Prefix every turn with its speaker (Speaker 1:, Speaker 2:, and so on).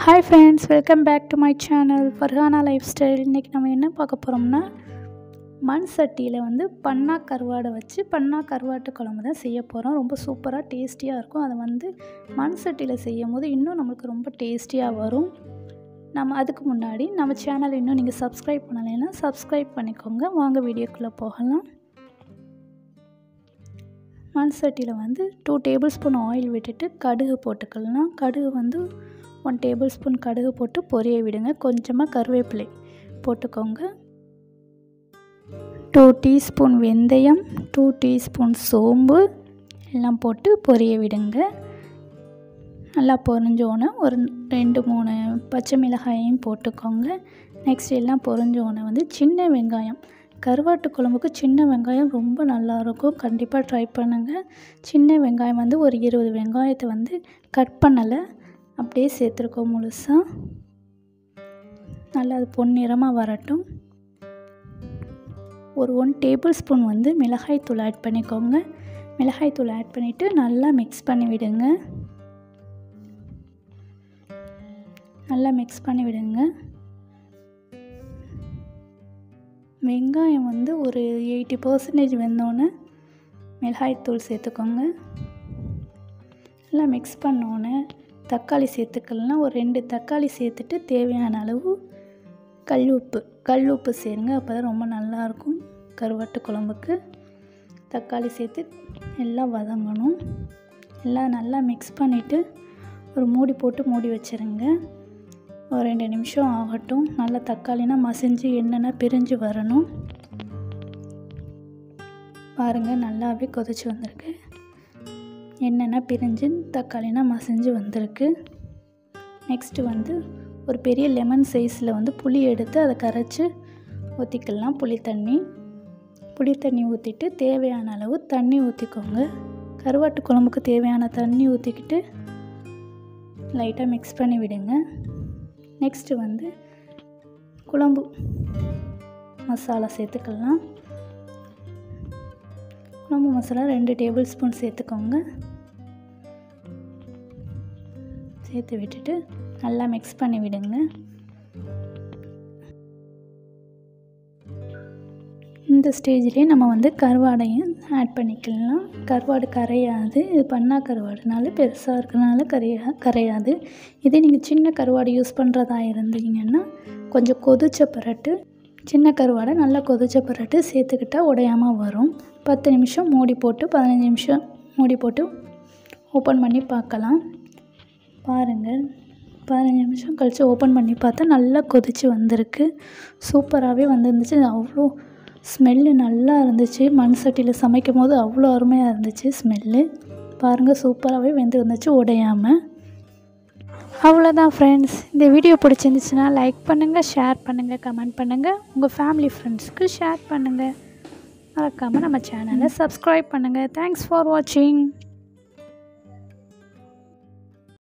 Speaker 1: hi friends welcome back to my channel Farhana lifestyle இன்றைக்கி நம்ம என்ன பார்க்க போகிறோம்னா மண் சட்டியில் வந்து பன்னா கருவாடை வச்சு பன்னா கருவாட்டு குழம்பு தான் செய்ய போகிறோம் ரொம்ப சூப்பராக டேஸ்டியாக இருக்கும் அதை வந்து மண் சட்டியில் செய்யும் போது இன்னும் நம்மளுக்கு ரொம்ப டேஸ்டியாக வரும் நம்ம அதுக்கு முன்னாடி நம்ம சேனல் இன்னும் நீங்கள் சப்ஸ்கிரைப் பண்ணலைன்னா சப்ஸ்கிரைப் பண்ணிக்கோங்க வாங்க வீடியோக்குள்ளே போகலாம் மண் சட்டியில் வந்து டூ டேபிள் ஸ்பூன் ஆயில் விட்டுட்டு கடுகு போட்டுக்கலாம் கடுகு வந்து ஒன் டேபிள் ஸ்பூன் கடுகு போட்டு பொரிய விடுங்க கொஞ்சமாக கருவேப்பிலை போட்டுக்கோங்க டூ டீஸ்பூன் வெந்தயம் டூ டீஸ்பூன் சோம்பு எல்லாம் போட்டு பொரிய விடுங்க நல்லா பொரிஞ்சோன்னே ஒரு ரெண்டு மூணு பச்சை மிளகாயையும் போட்டுக்கோங்க நெக்ஸ்ட் எல்லாம் பொரிஞ்சோன்னே வந்து சின்ன வெங்காயம் கருவாட்டு குழம்புக்கு சின்ன வெங்காயம் ரொம்ப நல்லாயிருக்கும் கண்டிப்பாக ட்ரை பண்ணுங்கள் சின்ன வெங்காயம் வந்து ஒரு இருபது வெங்காயத்தை வந்து கட் பண்ணலை அப்படியே சேர்த்துருக்கோம் முழுசாக நல்லா அது பொன்னிறமாக வரட்டும் ஒரு ஒன் டேபிள் ஸ்பூன் வந்து மிளகாய் தூள் ஆட் பண்ணிக்கோங்க மிளகாய் தூள் ஆட் பண்ணிவிட்டு நல்லா மிக்ஸ் பண்ணி விடுங்க நல்லா மிக்ஸ் பண்ணி விடுங்க வெங்காயம் வந்து ஒரு எயிட்டி பர்சன்டேஜ் வெந்தோன்னே மிளகாய்த்தூள் சேர்த்துக்கோங்க நல்லா மிக்ஸ் பண்ணோன்னே தக்காளி சேர்த்துக்கலாம் ஒரு ரெண்டு தக்காளி சேர்த்துட்டு தேவையான அளவு கல் உப்பு கல் உப்பு சேருங்க அப்போ தான் ரொம்ப நல்லாயிருக்கும் கருவாட்டு குழம்புக்கு தக்காளி சேர்த்து எல்லாம் வதங்கணும் எல்லாம் நல்லா மிக்ஸ் பண்ணிவிட்டு ஒரு மூடி போட்டு மூடி வச்சுருங்க ஒரு ரெண்டு நிமிஷம் ஆகட்டும் நல்லா தக்காளினா மசிஞ்சு என்னென்ன பிரிஞ்சு வரணும் பாருங்கள் நல்லாவே கொதிச்சு வந்திருக்கு என்னென்ன பிரிஞ்சு தக்காளினா மசிஞ்சு வந்திருக்கு நெக்ஸ்ட்டு வந்து ஒரு பெரிய லெமன் சைஸில் வந்து புளி எடுத்து அதை கரைச்சி ஊற்றிக்கலாம் புளி தண்ணி புளி தண்ணி ஊற்றிட்டு தேவையான அளவு தண்ணி ஊற்றிக்கோங்க கருவாட்டு குழம்புக்கு தேவையான தண்ணி ஊற்றிக்கிட்டு லைட்டாக மிக்ஸ் பண்ணி விடுங்க நெக்ஸ்ட்டு வந்து குழம்பு மசாலா சேர்த்துக்கலாம் குழம்பு மசாலா ரெண்டு டேபிள் ஸ்பூன் சேர்த்துக்கோங்க சேர்த்து விட்டுட்டு நல்லா மிக்ஸ் பண்ணி விடுங்க இந்த ஸ்டேஜ்லேயே நம்ம வந்து கருவாடையும் ஆட் பண்ணிக்கலாம் கருவாடு கரையாது இது பண்ணா கருவாடுனால பெருசாக இருக்கிறனால கரையா கரையாது இதே நீங்கள் சின்ன கருவாடு யூஸ் பண்ணுறதா இருந்தீங்கன்னா கொஞ்சம் கொதிச்ச பிறட்டு சின்ன கருவாடை நல்லா கொதிச்ச பிறட்டு சேர்த்துக்கிட்டால் உடையாமல் வரும் பத்து நிமிஷம் மூடி போட்டு பதினஞ்சு நிமிஷம் மூடி போட்டு ஓப்பன் பண்ணி பார்க்கலாம் பாருங்கள் பதினஞ்சு நிமிஷம் கழித்து ஓப்பன் பண்ணி பார்த்தா நல்லா கொதித்து வந்திருக்கு சூப்பராகவே வந்துருந்துச்சு அவ்வளோ ஸ்மெல்லு நல்லா இருந்துச்சு மண் சட்டியில் சமைக்கும் போது அவ்வளோ அருமையாக இருந்துச்சு ஸ்மெல்லு பாருங்கள் சூப்பராகவே வெந்து வந்துச்சு உடையாமல் அவ்வளோதான் ஃப்ரெண்ட்ஸ் இந்த வீடியோ பிடிச்சிருந்துச்சுன்னா லைக் பண்ணுங்கள் ஷேர் பண்ணுங்கள் கமெண்ட் பண்ணுங்கள் உங்கள் ஃபேமிலி ஃப்ரெண்ட்ஸ்க்கு ஷேர் பண்ணுங்கள் மறக்காமல் நம்ம சேனலை சப்ஸ்கிரைப் பண்ணுங்கள் தேங்க்ஸ் ஃபார் வாட்சிங்